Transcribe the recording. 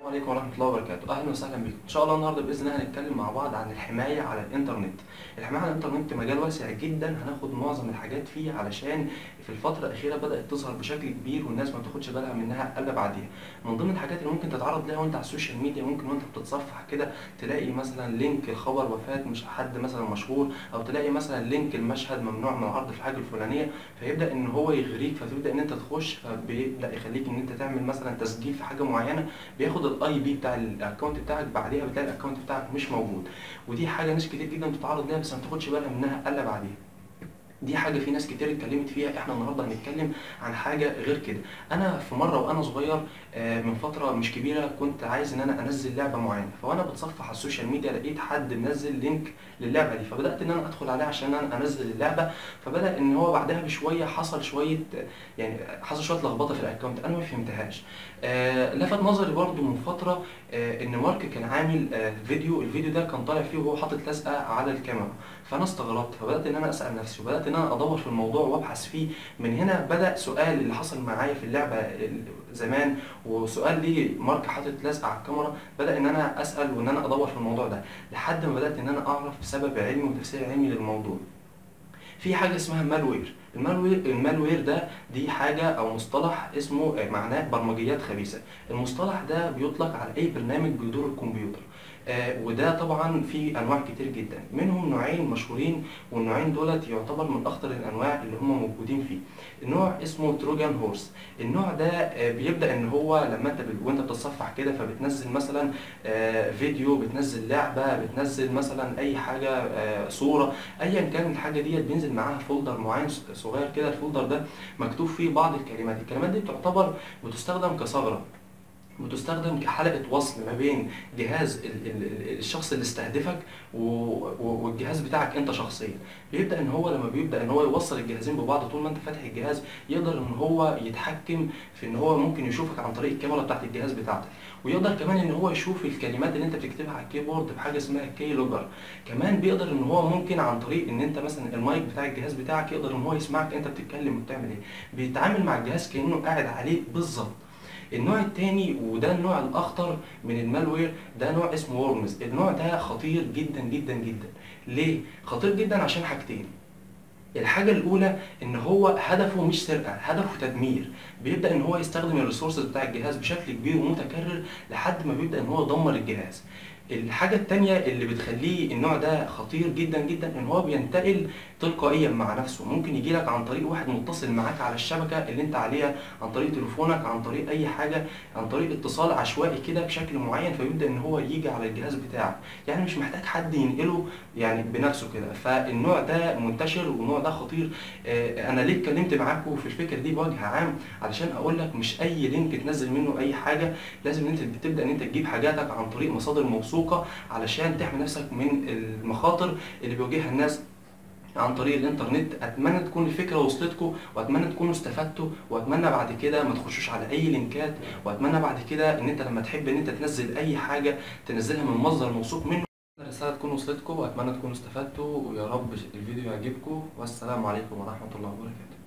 السلام عليكم ورحمة الله وبركاته، أهلا وسهلا بكم، إن شاء الله النهارده بإذن الله هنتكلم مع بعض عن الحماية على الإنترنت. الحماية على الإنترنت مجال واسع جدا هناخد معظم الحاجات فيه علشان في الفترة الأخيرة بدأت تظهر بشكل كبير والناس ما بتاخدش بالها منها إلا بعديها. من ضمن الحاجات اللي ممكن تتعرض لها وأنت على السوشيال ميديا ممكن وأنت بتتصفح كده تلاقي مثلا لينك خبر وفاة مش حد مثلا مشهور أو تلاقي مثلا لينك المشهد ممنوع من العرض في الحاجة الفلانية فيبدأ إن هو يغريك فتبدأ إن أنت تخش فبيبدأ يخليك إن أنت تعمل مثلا تسجيل في حاجة معينة بياخد الاي بي بتاع الاكونت بتاعك بعديها بتلاقي الاكونت بتاعك مش موجود ودي حاجه ناس كتير جدا بتتعرض ليها بس ما بتاخدش بالها منها الا بعديها دي حاجه في ناس كتير اتكلمت فيها احنا النهارده هنتكلم عن حاجه غير كده انا في مره وانا صغير آه، من فتره مش كبيره كنت عايز ان انا انزل لعبه معينه فوانا بتصفح على السوشيال ميديا لقيت حد منزل لينك للعبه دي فبدات ان انا ادخل عليها عشان انا انزل اللعبه فبدا ان هو بعدها بشويه حصل شويه يعني حصل شويه لخبطه في الاكونت انا ما فهمتهاش آه لفت نظري برضو من فتره آه ان مارك كان عامل آه فيديو الفيديو ده كان طالع فيه وهو حاطط لزقه على الكاميرا فانا استغربت فبدات ان انا اسال نفسي وبدات ان انا ادور في الموضوع وابحث فيه من هنا بدا سؤال اللي حصل معايا في اللعبه زمان وسؤال ليه مارك حاطط لزقه على الكاميرا بدا ان انا اسال وان انا ادور في الموضوع ده لحد ما بدات ان انا اعرف سبب علمي وتفسير علمي للموضوع في حاجه اسمها مالوير المالوير المالوير ده دي حاجه او مصطلح اسمه معناه برمجيات خبيثه المصطلح ده بيطلق على اي برنامج بيدور الكمبيوتر آه وده طبعا في انواع كتير جدا منهم نوعين مشهورين والنوعين دولت يعتبر من اخطر الانواع اللي هم موجودين فيه النوع اسمه تروجان هورس النوع ده آه بيبدا ان هو لما انت وانت بتتصفح كده فبتنزل مثلا آه فيديو بتنزل لعبه بتنزل مثلا اي حاجه آه صوره ايا كان الحاجه ديت بينزل معاها فولدر معين صغير كده الفولدر ده مكتوب فيه بعض الكلمات الكلمات دي تعتبر بتستخدم كثغره بتستخدم كحلقة وصل ما بين جهاز الشخص اللي استهدفك والجهاز بتاعك انت شخصيا بيبدا ان هو لما بيبدا ان هو يوصل الجهازين ببعض طول ما انت فاتح الجهاز يقدر ان هو يتحكم في ان هو ممكن يشوفك عن طريق الكاميرا بتاعت الجهاز بتاعتك ويقدر كمان ان هو يشوف الكلمات اللي انت بتكتبها على الكيبورد بحاجه اسمها كي لوجر كمان بيقدر ان هو ممكن عن طريق ان انت مثلا المايك بتاع الجهاز بتاعك يقدر ان هو يسمعك انت بتتكلم وبتعمل ايه بيتعامل مع الجهاز كانه قاعد عليه بالظبط النوع الثاني وده النوع الاخطر من المالوير ده نوع اسمه وورمز النوع ده خطير جدا جدا جدا ليه خطير جدا عشان حاجتين الحاجة الأولى إن هو هدفه مش سرقة، هدفه تدمير، بيبدأ إن هو يستخدم الريسورسز بتاع الجهاز بشكل كبير ومتكرر لحد ما بيبدأ إن هو يدمر الجهاز. الحاجة التانية اللي بتخليه النوع ده خطير جدا جدا ان هو بينتقل تلقائيا مع نفسه ممكن يجي لك عن طريق واحد متصل معاك على الشبكة اللي انت عليها عن طريق تليفونك عن طريق اي حاجة عن طريق اتصال عشوائي كده بشكل معين فيبدأ ان هو يجي على الجهاز بتاعك يعني مش محتاج حد ينقله يعني بنفسه كده فالنوع ده منتشر والنوع ده خطير اه انا ليه اتكلمت معاكم في الفكرة دي بوجه عام علشان اقول لك مش اي لينك تنزل منه اي حاجة لازم انت تبدأ ان انت تجيب حاجاتك عن طريق مصادر موثوقة موثوقه علشان تحمي نفسك من المخاطر اللي بيواجهها الناس عن طريق الانترنت اتمنى تكون الفكره وصلتكم واتمنى تكونوا استفدتوا واتمنى بعد كده ما تخشوش على اي لينكات واتمنى بعد كده ان انت لما تحب ان انت تنزل اي حاجه تنزلها من مصدر موثوق منه الرساله تكون وصلتكم واتمنى تكونوا استفدتوا ويا رب الفيديو يعجبكم والسلام عليكم ورحمه الله وبركاته